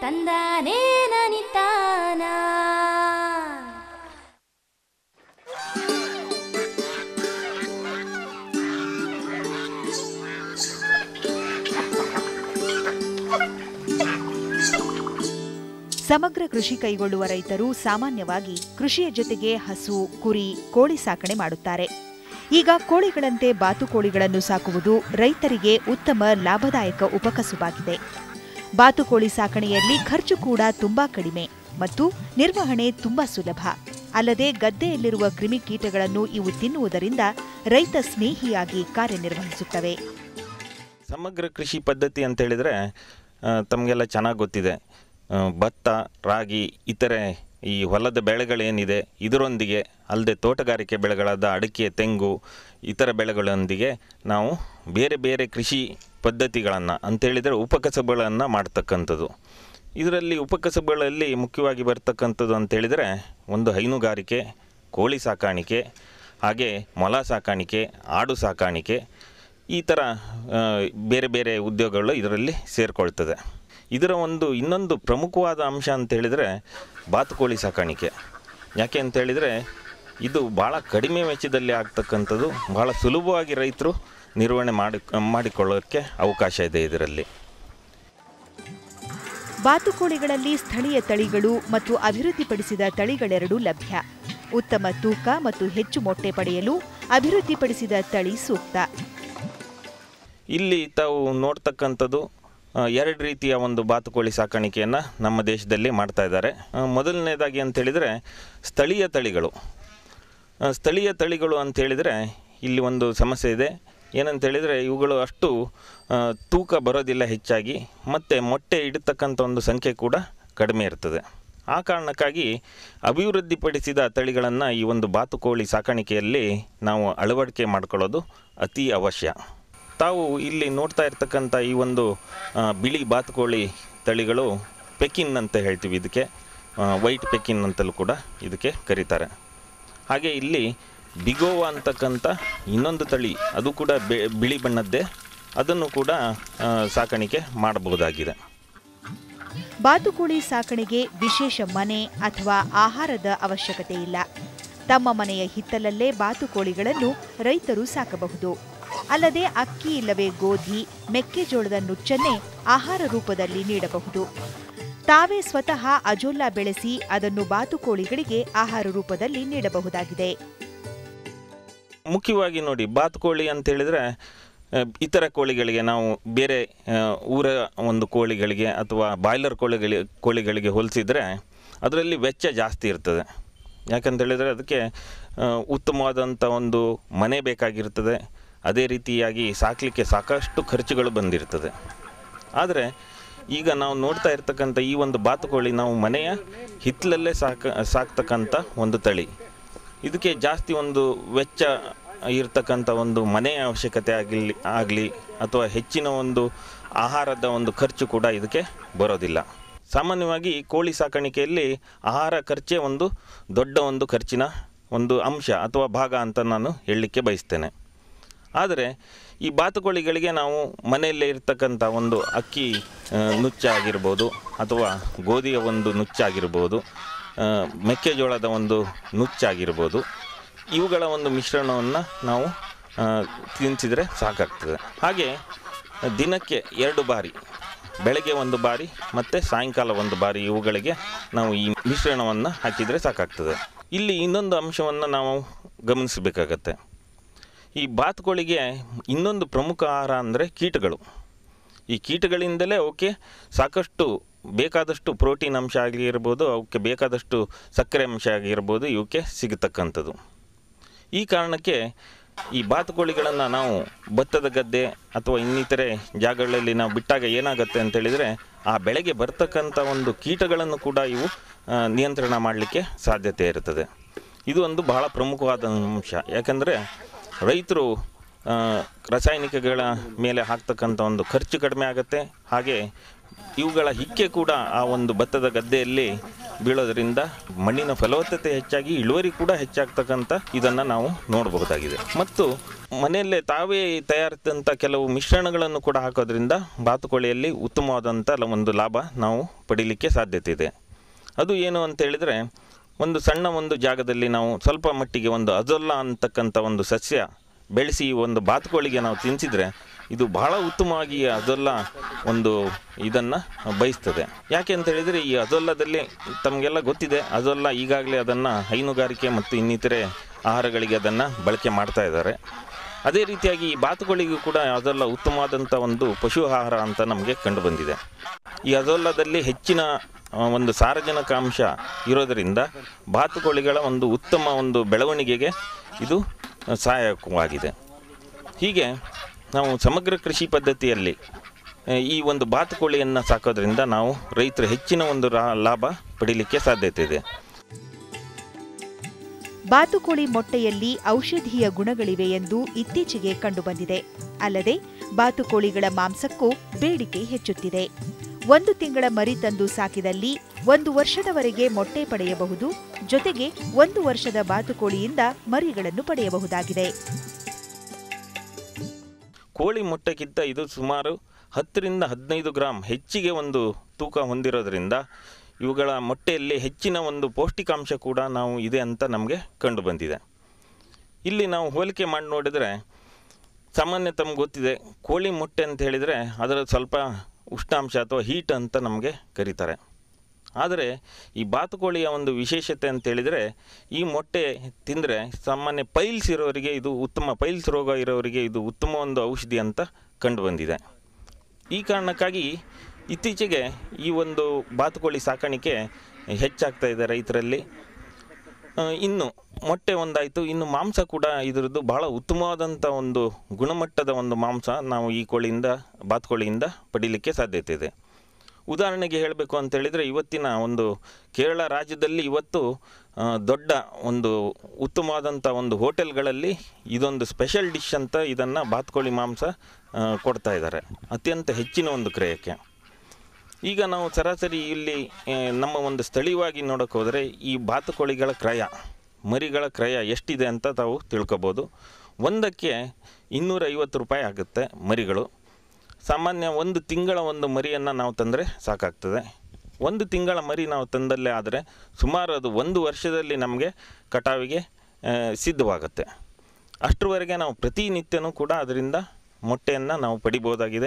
ತಂದಾನೇ ನನಿತಾನ ಸಮಗ್ರ ಕೃಷಿ ಕೈಗೊಳ್ಳುವ ರೈತರು ಸಾಮಾನ್ಯವಾಗಿ ಕೃಷಿಯ ಜೊತೆಗೆ ಹಸು ಕುರಿ ಕೋಳಿ ಸಾಕಣೆ ಮಾಡುತ್ತಾರೆ ಈಗ ಕೋಳಿಗಳಂತೆ ಬಾತುಕೋಳಿಗಳನ್ನು ಸಾಕುವುದು ರೈತರಿಗೆ ಉತ್ತಮ ಲಾಭದಾಯಕ ಉಪಕಸುಬಾಗಿದೆ ಬಾತುಕೋಳಿ ಸಾಕಣೆಯಲ್ಲಿ ಖರ್ಚು ಕೂಡ ತುಂಬಾ ಕಡಿಮೆ ಮತ್ತು ನಿರ್ವಹಣೆ ತುಂಬಾ ಸುಲಭ ಅಲ್ಲದೆ ಗದ್ದೆಯಲ್ಲಿರುವ ಕ್ರಿಮಿಕೀಟಗಳನ್ನು ಇವು ತಿನ್ನುವುದರಿಂದ ರೈತ ಸ್ನೇಹಿಯಾಗಿ ಕಾರ್ಯನಿರ್ವಹಿಸುತ್ತವೆ ಸಮಗ್ರ ಕೃಷಿ ಪದ್ಧತಿ ಅಂತ ಹೇಳಿದರೆ ತಮಗೆಲ್ಲ ಚೆನ್ನಾಗಿ ಗೊತ್ತಿದೆ ಆ, ಭತ್ತ ರಾಗಿ ಇತರೆ ಈ ಹೊಲದ ಬೆಳೆಗಳೇನಿದೆ ಇದರೊಂದಿಗೆ ಅಲ್ಲದೆ ತೋಟಗಾರಿಕೆ ಬೆಳೆಗಳಾದ ಅಡಿಕೆ ತೆಂಗು ಇತರ ಬೆಳೆಗಳೊಂದಿಗೆ ನಾವು ಬೇರೆ ಬೇರೆ ಕೃಷಿ ಪದ್ಧತಿಗಳನ್ನು ಅಂತೇಳಿದರೆ ಉಪಕಸಬುಗಳನ್ನು ಮಾಡ್ತಕ್ಕಂಥದ್ದು ಇದರಲ್ಲಿ ಉಪಕಸಬುಗಳಲ್ಲಿ ಮುಖ್ಯವಾಗಿ ಬರ್ತಕ್ಕಂಥದ್ದು ಅಂತೇಳಿದರೆ ಒಂದು ಹೈನುಗಾರಿಕೆ ಕೋಳಿ ಸಾಕಾಣಿಕೆ ಹಾಗೆ ಮೊಲ ಸಾಕಾಣಿಕೆ ಆಡು ಸಾಕಾಣಿಕೆ ಈ ಥರ ಆ, ಬೇರೆ ಬೇರೆ ಉದ್ಯೋಗಗಳು ಇದರಲ್ಲಿ ಸೇರಿಕೊಳ್ತದೆ ಇದರ ಒಂದು ಇನ್ನೊಂದು ಪ್ರಮುಖವಾದ ಅಂಶ ಅಂತ ಹೇಳಿದರೆ ಬಾತುಕೋಳಿ ಸಾಕಾಣಿಕೆ ಯಾಕೆ ಅಂತ ಹೇಳಿದರೆ ಇದು ಭಾಳ ಕಡಿಮೆ ವೆಚ್ಚದಲ್ಲಿ ಆಗ್ತಕ್ಕಂಥದ್ದು ಭಾಳ ಸುಲಭವಾಗಿ ರೈತರು ನಿರ್ವಹಣೆ ಮಾಡಿ ಮಾಡಿಕೊಳ್ಳೋಕ್ಕೆ ಅವಕಾಶ ಇದೆ ಇದರಲ್ಲಿ ಬಾತುಕೋಳಿಗಳಲ್ಲಿ ಸ್ಥಳೀಯ ತಳಿಗಳು ಮತ್ತು ಅಭಿವೃದ್ಧಿಪಡಿಸಿದ ತಳಿಗಳೆರಡೂ ಲಭ್ಯ ಉತ್ತಮ ತೂಕ ಮತ್ತು ಹೆಚ್ಚು ಮೊಟ್ಟೆ ಪಡೆಯಲು ಅಭಿವೃದ್ಧಿಪಡಿಸಿದ ತಳಿ ಸೂಕ್ತ ಇಲ್ಲಿ ತಾವು ನೋಡ್ತಕ್ಕಂಥದ್ದು ಆ, ಎರಡು ರೀತಿಯ ಒಂದು ಬಾತುಕೋಳಿ ಸಾಕಾಣಿಕೆಯನ್ನು ನಮ್ಮ ದೇಶದಲ್ಲಿ ಮಾಡ್ತಾ ಇದ್ದಾರೆ ಆ, ಮೊದಲನೇದಾಗಿ ಅಂತ ಹೇಳಿದರೆ ಸ್ಥಳೀಯ ತಳಿಗಳು ಆ, ಸ್ಥಳೀಯ ತಳಿಗಳು ಅಂತ ಹೇಳಿದರೆ ಇಲ್ಲಿ ಒಂದು ಸಮಸ್ಯೆ ಇದೆ ಏನಂತ ಹೇಳಿದರೆ ಇವುಗಳು ಅಷ್ಟು ಆ, ತೂಕ ಬರೋದಿಲ್ಲ ಹೆಚ್ಚಾಗಿ ಮತ್ತು ಮೊಟ್ಟೆ ಇಡತಕ್ಕಂಥ ಒಂದು ಸಂಖ್ಯೆ ಕೂಡ ಕಡಿಮೆ ಇರ್ತದೆ ಆ ಕಾರಣಕ್ಕಾಗಿ ಅಭಿವೃದ್ಧಿಪಡಿಸಿದ ತಳಿಗಳನ್ನು ಈ ಒಂದು ಬಾತುಕೋಳಿ ಸಾಕಾಣಿಕೆಯಲ್ಲಿ ನಾವು ಅಳವಡಿಕೆ ಮಾಡ್ಕೊಳ್ಳೋದು ಅತಿ ಅವಶ್ಯ ತಾವು ಇಲ್ಲಿ ನೋಡ್ತಾ ಇರ್ತಕ್ಕಂಥ ಈ ಒಂದು ಆ, ಬಿಳಿ ಬಾತುಕೋಳಿ ತಳಿಗಳು ಪೆಕಿನ್ ಅಂತ ಹೇಳ್ತೀವಿ ಇದಕ್ಕೆ ವೈಟ್ ಪೆಕಿನ್ ಅಂತಲೂ ಕೂಡ ಇದಕ್ಕೆ ಕರೀತಾರೆ ಹಾಗೆ ಇಲ್ಲಿ ಬಿಗೋವಾ ಅಂತಕ್ಕಂಥ ಇನ್ನೊಂದು ತಳಿ ಅದು ಕೂಡ ಬೆ ಬಿಳಿ ಬಣ್ಣದ್ದೇ ಅದನ್ನು ಕೂಡ ಆ, ಸಾಕಾಣಿಕೆ ಮಾಡಬಹುದಾಗಿದೆ ಬಾತುಕೋಳಿ ಸಾಕಣೆಗೆ ವಿಶೇಷ ಮನೆ ಅಥವಾ ಆಹಾರದ ಅವಶ್ಯಕತೆ ಇಲ್ಲ ತಮ್ಮ ಮನೆಯ ಹಿತ್ತಲಲ್ಲೇ ಬಾತುಕೋಳಿಗಳನ್ನು ರೈತರು ಸಾಕಬಹುದು ಅಲ್ಲದೆ ಅಕ್ಕಿ ಇಲ್ಲವೇ ಗೋಧಿ ಮೆಕ್ಕೆಜೋಳದ ನುಚ್ಚನ್ನೇ ಆಹಾರ ರೂಪದಲ್ಲಿ ನೀಡಬಹುದು ತಾವೇ ಸ್ವತಃ ಅಜೋಲಾ ಬೆಳೆಸಿ ಅದನ್ನು ಬಾತುಕೋಳಿಗಳಿಗೆ ಆಹಾರ ರೂಪದಲ್ಲಿ ನೀಡಬಹುದಾಗಿದೆ ಮುಖ್ಯವಾಗಿ ನೋಡಿ ಬಾತುಕೋಳಿ ಅಂತ ಹೇಳಿದರೆ ಆ, ಇತರ ಕೋಳಿಗಳಿಗೆ ನಾವು ಬೇರೆ ಆ, ಊರ ಒಂದು ಕೋಳಿಗಳಿಗೆ ಅಥವಾ ಬಾಯ್ಲರ್ ಕೋಳಿಗಳಿಗೆ ಕೋಳಿಗಳಿಗೆ ಹೋಲಿಸಿದರೆ ಅದರಲ್ಲಿ ವೆಚ್ಚ ಜಾಸ್ತಿ ಇರ್ತದೆ ಯಾಕಂತ ಹೇಳಿದರೆ ಅದಕ್ಕೆ ಆ, ಉತ್ತಮವಾದಂಥ ಒಂದು ಮನೆ ಬೇಕಾಗಿರ್ತದೆ ಅದೇ ರೀತಿಯಾಗಿ ಸಾಕಲಿಕ್ಕೆ ಸಾಕಷ್ಟು ಖರ್ಚುಗಳು ಬಂದಿರ್ತದೆ ಆದರೆ ಈಗ ನಾವು ನೋಡ್ತಾ ಇರ್ತಕ್ಕಂಥ ಈ ಒಂದು ಬಾತುಕೋಳಿ ನಾವು ಮನೆಯ ಹಿತ್ತಲಲ್ಲೇ ಸಾಕ ಸಾಕ್ತಕ್ಕಂಥ ಒಂದು ತಳಿ ಇದಕ್ಕೆ ಜಾಸ್ತಿ ಒಂದು ವೆಚ್ಚ ಇರ್ತಕ್ಕಂಥ ಒಂದು ಮನೆಯ ಅವಶ್ಯಕತೆ ಆಗಲಿ ಆಗಲಿ ಅಥವಾ ಹೆಚ್ಚಿನ ಒಂದು ಆಹಾರದ ಒಂದು ಖರ್ಚು ಕೂಡ ಇದಕ್ಕೆ ಬರೋದಿಲ್ಲ ಸಾಮಾನ್ಯವಾಗಿ ಕೋಳಿ ಸಾಕಾಣಿಕೆಯಲ್ಲಿ ಆಹಾರ ಖರ್ಚೇ ಒಂದು ದೊಡ್ಡ ಒಂದು ಖರ್ಚಿನ ಒಂದು ಅಂಶ ಅಥವಾ ಭಾಗ ಅಂತ ನಾನು ಹೇಳಲಿಕ್ಕೆ ಬಯಸ್ತೇನೆ ಆದರೆ ಈ ಬಾತುಕೋಳಿಗಳಿಗೆ ನಾವು ಮನೆಯಲ್ಲೇ ಇರ್ತಕ್ಕಂಥ ಒಂದು ಅಕ್ಕಿ ಆ, ನುಚ್ಚಾಗಿರ್ಬೋದು ಅಥವಾ ಗೋಧಿಯ ಒಂದು ನುಚ್ಚಾಗಿರ್ಬೋದು ಆ, ಮೆಕ್ಕೆಜೋಳದ ಒಂದು ನುಚ್ಚಾಗಿರ್ಬೋದು ಇವುಗಳ ಒಂದು ಮಿಶ್ರಣವನ್ನು ನಾವು ಆ, ತಿನ್ನಿಸಿದರೆ ಸಾಕಾಗ್ತದೆ ಹಾಗೆ ದಿನಕ್ಕೆ ಎರಡು ಬಾರಿ ಬೆಳಗ್ಗೆ ಒಂದು ಬಾರಿ ಮತ್ತು ಸಾಯಂಕಾಲ ಒಂದು ಬಾರಿ ಇವುಗಳಿಗೆ ನಾವು ಈ ಮಿಶ್ರಣವನ್ನು ಹಾಕಿದರೆ ಸಾಕಾಗ್ತದೆ ಇಲ್ಲಿ ಇನ್ನೊಂದು ಅಂಶವನ್ನು ನಾವು ಗಮನಿಸಬೇಕಾಗತ್ತೆ ಈ ಬಾತುಕೋಳಿಗೆ ಇನ್ನೊಂದು ಪ್ರಮುಖ ಆಹಾರ ಅಂದರೆ ಕೀಟಗಳು ಈ ಕೀಟಗಳಿಂದಲೇ ಅವಕ್ಕೆ ಸಾಕಷ್ಟು ಬೇಕಾದಷ್ಟು ಪ್ರೋಟೀನ್ ಅಂಶ ಆಗಿರ್ಬೋದು ಅವಕ್ಕೆ ಬೇಕಾದಷ್ಟು ಸಕ್ಕರೆ ಅಂಶ ಆಗಿರ್ಬೋದು ಇವಕ್ಕೆ ಸಿಗತಕ್ಕಂಥದ್ದು ಈ ಕಾರಣಕ್ಕೆ ಈ ಬಾತುಕೋಳಿಗಳನ್ನು ನಾವು ಭತ್ತದ ಗದ್ದೆ ಅಥವಾ ಇನ್ನಿತರೆ ಜಾಗಗಳಲ್ಲಿ ನಾವು ಬಿಟ್ಟಾಗ ಏನಾಗುತ್ತೆ ಅಂತ ಹೇಳಿದರೆ ಆ ಬೆಳೆಗೆ ಬರ್ತಕ್ಕಂಥ ಒಂದು ಕೀಟಗಳನ್ನು ಕೂಡ ಇವು ಆ, ನಿಯಂತ್ರಣ ಮಾಡಲಿಕ್ಕೆ ಸಾಧ್ಯತೆ ಇರುತ್ತದೆ ಇದು ಒಂದು ಬಹಳ ಪ್ರಮುಖವಾದ ಅಂಶ ಯಾಕಂದರೆ ರೈತರು ಆ, ರಾಸಾಯನಿಕಗಳ ಮೇಲೆ ಹಾಕ್ತಕ್ಕಂಥ ಒಂದು ಖರ್ಚು ಕಡಿಮೆ ಆಗುತ್ತೆ ಹಾಗೆ ಇವುಗಳ ಹಿಕ್ಕೆ ಕೂಡ ಆ ಒಂದು ಭತ್ತದ ಗದ್ದೆಯಲ್ಲಿ ಬೀಳೋದ್ರಿಂದ ಮಣ್ಣಿನ ಫಲವತ್ತತೆ ಹೆಚ್ಚಾಗಿ ಇಳುವರಿ ಕೂಡ ಹೆಚ್ಚಾಗ್ತಕ್ಕಂಥ ಇದನ್ನು ನಾವು ನೋಡಬಹುದಾಗಿದೆ ಮತ್ತು ಮನೆಯಲ್ಲೇ ತಾವೇ ತಯಾರಿಸಿದಂಥ ಕೆಲವು ಮಿಶ್ರಣಗಳನ್ನು ಕೂಡ ಹಾಕೋದ್ರಿಂದ ಬಾತುಕೋಳಿಯಲ್ಲಿ ಉತ್ತಮವಾದಂಥ ಲ- ಒಂದು ಲಾಭ ನಾವು ಪಡೀಲಿಕ್ಕೆ ಸಾಧ್ಯತೆ ಇದೆ ಅದು ಏನು ಅಂತ ಹೇಳಿದರೆ ಒಂದು ಸಣ್ಣ ಒಂದು ಜಾಗದಲ್ಲಿ ನಾವು ಸ್ವಲ್ಪ ಮಟ್ಟಿಗೆ ಒಂದು ಅಜೊಲ್ಲ ಅಂತಕ್ಕಂಥ ಒಂದು ಸಸ್ಯ ಬೆಳೆಸಿ ಈ ಒಂದು ಬಾತುಕೋಳಿಗೆ ನಾವು ತಿನ್ನಿಸಿದ್ರೆ ಇದು ಬಹಳ ಉತ್ತಮವಾಗಿ ಅದೆಲ್ಲ ಒಂದು ಇದನ್ನು ಬಯಸ್ತದೆ ಯಾಕೆ ಅಂತ ಹೇಳಿದರೆ ಈ ಅದೊಲ್ಲದಲ್ಲಿ ತಮಗೆಲ್ಲ ಗೊತ್ತಿದೆ ಅದೊಲ್ಲ ಈಗಾಗಲೇ ಅದನ್ನು ಹೈನುಗಾರಿಕೆ ಮತ್ತು ಇನ್ನಿತರೆ ಆಹಾರಗಳಿಗೆ ಅದನ್ನು ಬಳಕೆ ಮಾಡ್ತಾ ಇದ್ದಾರೆ ಅದೇ ರೀತಿಯಾಗಿ ಈ ಬಾತುಕೋಳಿಗೂ ಕೂಡ ಅದೆಲ್ಲ ಉತ್ತಮವಾದಂಥ ಒಂದು ಪಶು ಆಹಾರ ಅಂತ ನಮಗೆ ಕಂಡುಬಂದಿದೆ ಈ ಅದೊಲ್ಲದಲ್ಲಿ ಹೆಚ್ಚಿನ ಆ, ಒಂದು ಸಾರಜನಕಾಂಶ ಇರೋದರಿಂದ ಬಾತುಕೋಳಿಗಳ ಒಂದು ಉತ್ತಮ ಒಂದು ಬೆಳವಣಿಗೆಗೆ ಇದು ಆ, ಸಹಾಯಕವಾಗಿದೆ ಹೀಗೆ ನಾವು ಸಮಗ್ರ ಕೃಷಿ ಪದ್ಧತಿಯಲ್ಲಿ ಆ, ಈ ಒಂದು ಬಾತುಕೋಳಿಯನ್ನು ಸಾಕೋದ್ರಿಂದ ನಾವು ರೈತರು ಹೆಚ್ಚಿನ ಒಂದು ರಾ- ಲಾಭ ಪಡೀಲಿಕ್ಕೆ ಸಾಧ್ಯತೆ ಇದೆ ಬಾತುಕೋಳಿ ಮೊಟ್ಟೆಯಲ್ಲಿ ಔಷಧೀಯ ಗುಣಗಳಿವೆ ಎಂದು ಇತ್ತೀಚೆಗೆ ಕಂಡುಬಂದಿದೆ ಅಲ್ಲದೆ ಬಾತುಕೋಳಿಗಳ ಮಾಂಸಕ್ಕೂ ಬೇಡಿಕೆ ಹೆಚ್ಚುತ್ತಿದೆ ಒಂದು ತಿಂಗಳ ಮರಿ ತಂದು ಸಾಕಿದಲ್ಲಿ ಒಂದು ವರ್ಷದವರೆಗೆ ಮೊಟ್ಟೆ ಪಡೆಯಬಹುದು ಜೊತೆಗೆ ಒಂದು ವರ್ಷದ ಬಾತುಕೋಳಿಯಿಂದ ಮರಿಗಳನ್ನು ಪಡೆಯಬಹುದಾಗಿದೆ ಕೋಳಿ ಮೊಟ್ಟೆಗಿಂತ ಇದು ಸುಮಾರು ಹತ್ತರಿಂದ ಹದಿನೈದು ಗ್ರಾಂ ಹೆಚ್ಚಿಗೆ ಒಂದು ತೂಕ ಹೊಂದಿರೋದ್ರಿಂದ ಇವುಗಳ ಮೊಟ್ಟೆಯಲ್ಲಿ ಹೆಚ್ಚಿನ ಒಂದು ಪೌಷ್ಟಿಕಾಂಶ ಕೂಡ ನಾವು ಇದೆ ಅಂತ ನಮಗೆ ಕಂಡು ಬಂದಿದೆ ಇಲ್ಲಿ ನಾವು ಹೋಲಿಕೆ ಮಾಡಿ ನೋಡಿದರೆ ಸಾಮಾನ್ಯ ತಮ್ಗೆ ಗೊತ್ತಿದೆ ಕೋಳಿ ಮೊಟ್ಟೆ ಅಂತ ಹೇಳಿದರೆ ಅದರ ಸ್ವಲ್ಪ ಉಷ್ಣಾಂಶ ಅಥವಾ ಹೀಟ್ ಅಂತ ನಮಗೆ ಕರೀತಾರೆ ಆದರೆ ಈ ಬಾತುಕೋಳಿಯ ಒಂದು ವಿಶೇಷತೆ ಅಂತ ಹೇಳಿದರೆ ಈ ಮೊಟ್ಟೆ ತಿಂದರೆ ಸಾಮಾನ್ಯ ಪೈಲ್ಸ್ ಇರೋರಿಗೆ ಇದು ಉತ್ತಮ ಪೈಲ್ಸ್ ರೋಗ ಇರೋರಿಗೆ ಇದು ಉತ್ತಮ ಒಂದು ಔಷಧಿ ಅಂತ ಕಂಡುಬಂದಿದೆ ಈ ಕಾರಣಕ್ಕಾಗಿ ಇತ್ತೀಚೆಗೆ ಈ ಒಂದು ಬಾತುಕೋಳಿ ಸಾಕಾಣಿಕೆ ಹೆಚ್ಚಾಗ್ತಾ ಇದೆ ರೈತರಲ್ಲಿ ಆ, ಇನ್ನು ಮೊಟ್ಟೆ ಒಂದಾಯಿತು ಇನ್ನು ಮಾಂಸ ಕೂಡ ಇದರದ್ದು ಬಹಳ ಉತ್ತಮವಾದಂಥ ಒಂದು ಗುಣಮಟ್ಟದ ಒಂದು ಮಾಂಸ ನಾವು ಈ ಕೋಳಿಯಿಂದ ಬಾತುಕೋಳಿಯಿಂದ ಪಡೀಲಿಕ್ಕೆ ಸಾಧ್ಯತೆ ಇದೆ ಉದಾಹರಣೆಗೆ ಹೇಳಬೇಕು ಅಂತ ಹೇಳಿದರೆ ಇವತ್ತಿನ ಒಂದು ಕೇರಳ ರಾಜ್ಯದಲ್ಲಿ ಇವತ್ತು ಆ, ದೊಡ್ಡ ಒಂದು ಉತ್ತಮವಾದಂಥ ಒಂದು ಹೋಟೆಲ್ಗಳಲ್ಲಿ ಇದೊಂದು ಸ್ಪೆಷಲ್ ಡಿಶ್ ಅಂತ ಇದನ್ನು ಬಾತುಕೋಳಿ ಮಾಂಸ ಆ, ಕೊಡ್ತಾ ಇದ್ದಾರೆ ಅತ್ಯಂತ ಹೆಚ್ಚಿನ ಒಂದು ಕ್ರಯಕ್ಕೆ ಈಗ ನಾವು ಸರಾಸರಿ ಇಲ್ಲಿ ಆ, ನಮ್ಮ ಒಂದು ಸ್ಥಳೀಯವಾಗಿ ನೋಡೋಕೆ ಹೋದರೆ ಈ ಬಾತುಕೋಳಿಗಳ ಕ್ರಯ ಮರಿಗಳ ಕ್ರಯ ಎಷ್ಟಿದೆ ಅಂತ ತಾವು ತಿಳ್ಕೊಬೋದು ಒಂದಕ್ಕೆ ಇನ್ನೂರ ಐವತ್ತು ರೂಪಾಯಿ ಆಗುತ್ತೆ ಮರಿಗಳು ಸಾಮಾನ್ಯ ಒಂದು ತಿಂಗಳ ಒಂದು ಮರಿಯನ್ನು ನಾವು ತಂದರೆ ಸಾಕಾಗ್ತದೆ ಒಂದು ತಿಂಗಳ ಮರಿ ನಾವು ತಂದಲ್ಲೇ ಆದರೆ ಸುಮಾರು ಅದು ಒಂದು ವರ್ಷದಲ್ಲಿ ನಮಗೆ ಕಟಾವಿಗೆ ಆ, ಸಿದ್ಧವಾಗುತ್ತೆ ಅಷ್ಟರವರೆಗೆ ನಾವು ಪ್ರತಿನಿತ್ಯನೂ ಕೂಡ ಅದರಿಂದ ಮೊಟ್ಟೆಯನ್ನು ನಾವು ಪಡಿಬೋದಾಗಿದೆ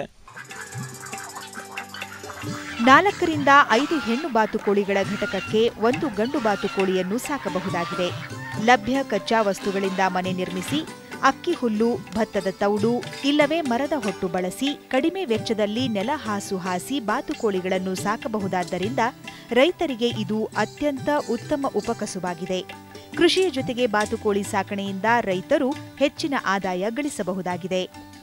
ನಾಲ್ಕರಿಂದ ಐದು ಹೆಣ್ಣು ಬಾತುಕೋಳಿಗಳ ಘಟಕಕ್ಕೆ ಒಂದು ಗಂಡು ಬಾತುಕೋಳಿಯನ್ನು ಸಾಕಬಹುದಾಗಿದೆ ಲಭ್ಯ ಕಚ್ಚಾ ವಸ್ತುಗಳಿಂದ ಮನೆ ನಿರ್ಮಿಸಿ ಅಕ್ಕಿ ಹುಲ್ಲು ಭತ್ತದ ತೌಡು ಇಲ್ಲವೇ ಮರದ ಹೊಟ್ಟು ಬಳಸಿ ಕಡಿಮೆ ವೆಚ್ಚದಲ್ಲಿ ನೆಲ ಹಾಸು ಹಾಸಿ ಬಾತುಕೋಳಿಗಳನ್ನು ಸಾಕಬಹುದಾದ್ದರಿಂದ ರೈತರಿಗೆ ಇದು ಅತ್ಯಂತ ಉತ್ತಮ ಉಪಕಸುವಾಗಿದೆ ಕೃಷಿಯ ಜೊತೆಗೆ ಬಾತುಕೋಳಿ ಸಾಕಣೆಯಿಂದ ರೈತರು ಹೆಚ್ಚಿನ ಆದಾಯ ಗಳಿಸಬಹುದಾಗಿದೆ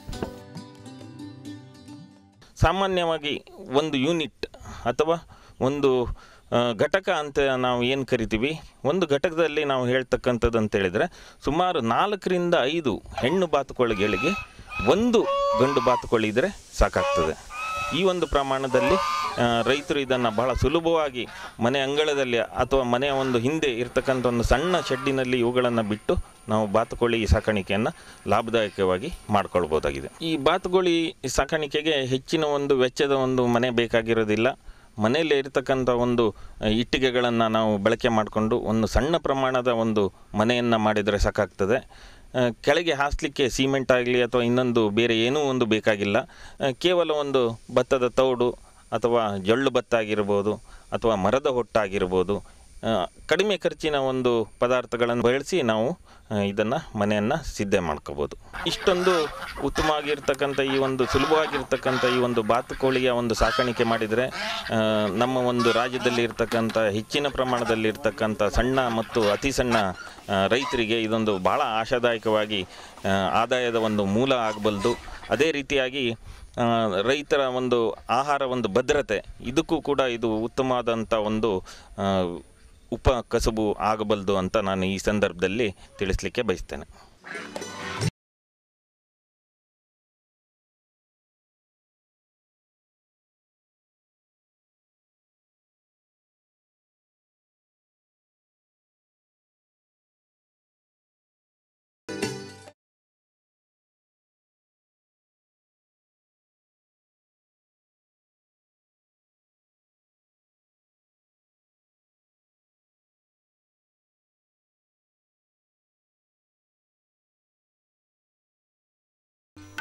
ಸಾಮಾನ್ಯವಾಗಿ ಒಂದು ಯೂನಿಟ್ ಅಥವಾ ಒಂದು ಆ, ಘಟಕ ಅಂತ ನಾವು ಏನು ಕರಿತೀವಿ ಒಂದು ಘಟಕದಲ್ಲಿ ನಾವು ಹೇಳ್ತಕ್ಕಂಥದ್ದು ಅಂತ ಹೇಳಿದರೆ ಸುಮಾರು ನಾಲ್ಕರಿಂದ ಐದು ಹೆಣ್ಣು ಬಾತುಕೋಳಿಗಳಿಗೆ ಒಂದು ಗಂಡು ಬಾತುಕೋಳಿ ಇದ್ದರೆ ಸಾಕಾಗ್ತದೆ ಈ ಒಂದು ಪ್ರಮಾಣದಲ್ಲಿ ಆ, ರೈತರು ಇದನ್ನು ಬಹಳ ಸುಲಭವಾಗಿ ಮನೆ ಅಂಗಳದಲ್ಲಿ ಅಥವಾ ಮನೆಯ ಒಂದು ಹಿಂದೆ ಇರ್ತಕ್ಕಂಥ ಒಂದು ಸಣ್ಣ ಶೆಡ್ಡಿನಲ್ಲಿ ಇವುಗಳನ್ನು ಬಿಟ್ಟು ನಾವು ಬಾತುಕೋಳಿ ಸಾಕಾಣಿಕೆಯನ್ನು ಲಾಭದಾಯಕವಾಗಿ ಮಾಡ್ಕೊಳ್ಬೋದಾಗಿದೆ ಈ ಬಾತುಕೋಳಿ ಸಾಕಾಣಿಕೆಗೆ ಹೆಚ್ಚಿನ ಒಂದು ವೆಚ್ಚದ ಒಂದು ಮನೆ ಬೇಕಾಗಿರೋದಿಲ್ಲ ಮನೆಯಲ್ಲೇ ಇರತಕ್ಕಂಥ ಒಂದು ಆ, ಇಟ್ಟಿಗೆಗಳನ್ನು ನಾವು ಬಳಕೆ ಮಾಡಿಕೊಂಡು ಒಂದು ಸಣ್ಣ ಪ್ರಮಾಣದ ಒಂದು ಮನೆಯನ್ನು ಮಾಡಿದರೆ ಸಾಕಾಗ್ತದೆ ಆ, ಕೆಳಗೆ ಹಾಸಲಿಕ್ಕೆ ಸಿಮೆಂಟ್ ಆಗಲಿ ಅಥವಾ ಇನ್ನೊಂದು ಬೇರೆ ಏನೂ ಒಂದು ಬೇಕಾಗಿಲ್ಲ ಆ, ಕೇವಲ ಒಂದು ಭತ್ತದ ತೌಡು ಅಥವಾ ಜೊಳ್ಳು ಭತ್ತ ಆಗಿರ್ಬೋದು ಅಥವಾ ಮರದ ಹೊಟ್ಟಾಗಿರ್ಬೋದು ಆ, ಕಡಿಮೆ ಖರ್ಚಿನ ಒಂದು ಪದಾರ್ಥಗಳನ್ನು ಬಳಸಿ ನಾವು ಇದನ್ನು ಮನೆಯನ್ನು ಸಿದ್ಧ ಮಾಡ್ಕೋಬೋದು ಇಷ್ಟೊಂದು ಉತ್ತಮವಾಗಿರ್ತಕ್ಕಂಥ ಈ ಒಂದು ಸುಲಭವಾಗಿರ್ತಕ್ಕಂಥ ಈ ಒಂದು ಬಾತುಕೋಳಿಯ ಒಂದು ಸಾಕಾಣಿಕೆ ಮಾಡಿದರೆ ಆ, ನಮ್ಮ ಒಂದು ರಾಜ್ಯದಲ್ಲಿ ಇರ್ತಕ್ಕಂಥ ಹೆಚ್ಚಿನ ಪ್ರಮಾಣದಲ್ಲಿ ಇರ್ತಕ್ಕಂಥ ಸಣ್ಣ ಮತ್ತು ಅತಿ ಸಣ್ಣ ಆ, ರೈತರಿಗೆ ಇದೊಂದು ಭಾಳ ಆಶಾದಾಯಕವಾಗಿ ಆ, ಆದಾಯದ ಒಂದು ಮೂಲ ಆಗಬಲ್ದು ಅದೇ ರೀತಿಯಾಗಿ ಆ, ರೈತರ ಒಂದು ಆಹಾರ ಒಂದು ಭದ್ರತೆ ಇದಕ್ಕೂ ಕೂಡ ಇದು ಉತ್ತಮವಾದಂಥ ಒಂದು ಆ, ಉಪ ಕಸುಬು ಆಗಬಲ್ದು ಅಂತ ನಾನು ಈ ಸಂದರ್ಭದಲ್ಲಿ ತಿಳಿಸ್ಲಿಕ್ಕೆ ಬಯಸ್ತೇನೆ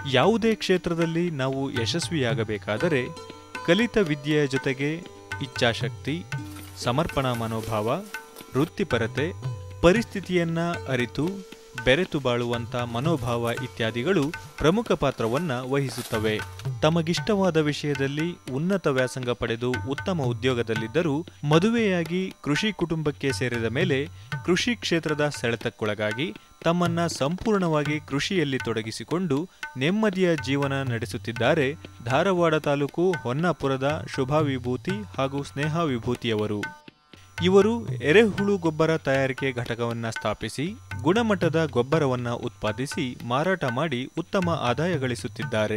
ಯಾವುದೇ ಕ್ಷೇತ್ರದಲ್ಲಿ ನಾವು ಯಶಸ್ವಿಯಾಗಬೇಕಾದರೆ ಕಲಿತ ವಿದ್ಯೆಯ ಜೊತೆಗೆ ಇಚ್ಛಾಶಕ್ತಿ ಸಮರ್ಪಣಾ ಮನೋಭಾವ ವೃತ್ತಿಪರತೆ ಪರಿಸ್ಥಿತಿಯನ್ನ ಅರಿತು ಬೆರೆತು ಬಾಳುವಂಥ ಮನೋಭಾವ ಇತ್ಯಾದಿಗಳು ಪ್ರಮುಖ ಪಾತ್ರವನ್ನ ವಹಿಸುತ್ತವೆ ತಮಗಿಷ್ಟವಾದ ವಿಷಯದಲ್ಲಿ ಉನ್ನತ ವ್ಯಾಸಂಗ ಪಡೆದು ಉತ್ತಮ ಉದ್ಯೋಗದಲ್ಲಿದ್ದರೂ ಮದುವೆಯಾಗಿ ಕೃಷಿ ಕುಟುಂಬಕ್ಕೆ ಸೇರಿದ ಮೇಲೆ ಕೃಷಿ ಕ್ಷೇತ್ರದ ಸೆಳೆತಕ್ಕೊಳಗಾಗಿ ತಮ್ಮನ್ನ ಸಂಪೂರ್ಣವಾಗಿ ಕೃಷಿಯಲ್ಲಿ ತೊಡಗಿಸಿಕೊಂಡು ನೆಮ್ಮದಿಯ ಜೀವನ ನಡೆಸುತ್ತಿದ್ದಾರೆ ಧಾರವಾಡ ತಾಲೂಕು ಹೊನ್ನಾಪುರದ ಶುಭಾ ವಿಭೂತಿ ಹಾಗೂ ಸ್ನೇಹ ವಿಭೂತಿಯವರು ಇವರು ಎರೆಹುಳು ಗೊಬ್ಬರ ತಯಾರಿಕೆ ಘಟಕವನ್ನ ಸ್ಥಾಪಿಸಿ ಗುಣಮಟ್ಟದ ಗೊಬ್ಬರವನ್ನ ಉತ್ಪಾದಿಸಿ ಮಾರಾಟ ಮಾಡಿ ಉತ್ತಮ ಆದಾಯ ಗಳಿಸುತ್ತಿದ್ದಾರೆ